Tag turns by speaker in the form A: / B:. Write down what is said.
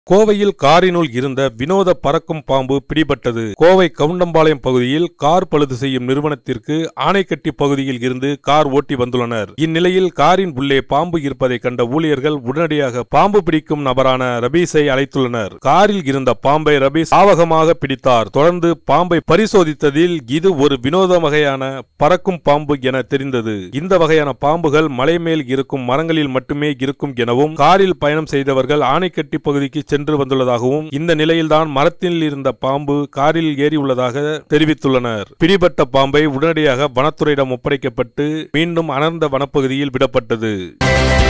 A: கோவையில் காரினுள் இருந்த வினோத பறக்கும் பாம்பு பிடிபட்டது கோவை கவுண்டம்பாளையம் பகுதியில் கார் பழுது செய்யும் நிறுவனத்திற்கு ஆனைக்கட்டி பகுதியில் இருந்து கார் ஓட்டி வந்துள்ளனர் இந்நிலையில் காரின் உள்ளே பாம்பு இருப்பதை கண்ட ஊழியர்கள் உடனடியாக பாம்பு பிடிக்கும் நபரான ரபீஸை அழைத்துள்ளனர் காரில் இருந்த பாம்பை ரபீஸ் ஆவகமாக பிடித்தார் தொடர்ந்து பாம்பை பரிசோதித்ததில் இது ஒரு வினோத வகையான பறக்கும் பாம்பு என தெரிந்தது இந்த வகையான பாம்புகள் மலை மேல் இருக்கும் மரங்களில் மட்டுமே இருக்கும் எனவும் காரில் பயணம் செய்தவர்கள் ஆனைக்கட்டி பகுதிக்கு சென்று வந்துள்ளதாகவும் இந்த நிலையில்தான் மரத்தில் இருந்த பாம்பு காரில் ஏறியுள்ளதாக தெரிவித்துள்ளனர் பிடிபட்ட பாம்பை உடனடியாக வனத்துறையிடம் ஒப்படைக்கப்பட்டு மீண்டும் அடர்ந்த வனப்பகுதியில் விடப்பட்டது